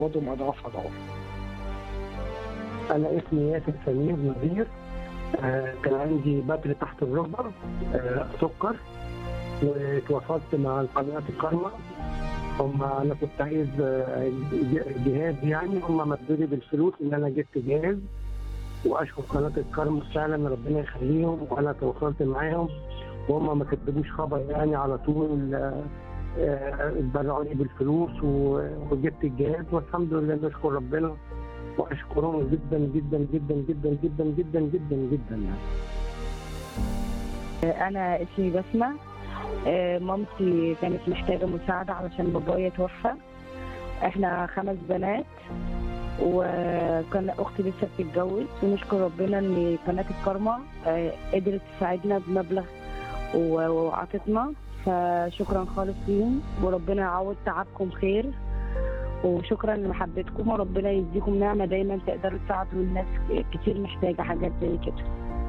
وضعهم اضعاف اضعاف انا اسمي ياسر سمير نذير آه، كان عندي بدر تحت الركبه آه، سكر وتواصلت مع قناه الكرمه هم انا كنت عايز آه، ج- جهاز يعني هم مدوا لي بالفلوس ان انا جبت جهاز واشكر قناه الكرم فعلا ربنا يخليهم وانا تواصلت معاهم وهم ما كتبوش خبر يعني على طول آه، آه، اتبرعوا لي بالفلوس و- وجبت الجهاز والحمد لله نشكر ربنا واشكرهم جدا جدا جدا جدا جدا جدا جدا جدا يعني أنا اسمي بسمة آه، مامتي كانت محتاجة مساعدة علشان بابايا توفى احنا خمس بنات وكان اختي لسه بتتجوز ونشكر ربنا ان قناة الكرمة آه، قدرت تساعدنا بمبلغ و- وعطتنا فشكرا خالص ليهم وربنا يعوض تعبكم خير وشكرا لمحبتكم وربنا يديكم نعمة دايما تقدروا تساعدوا الناس كتير محتاجة حاجات زي كده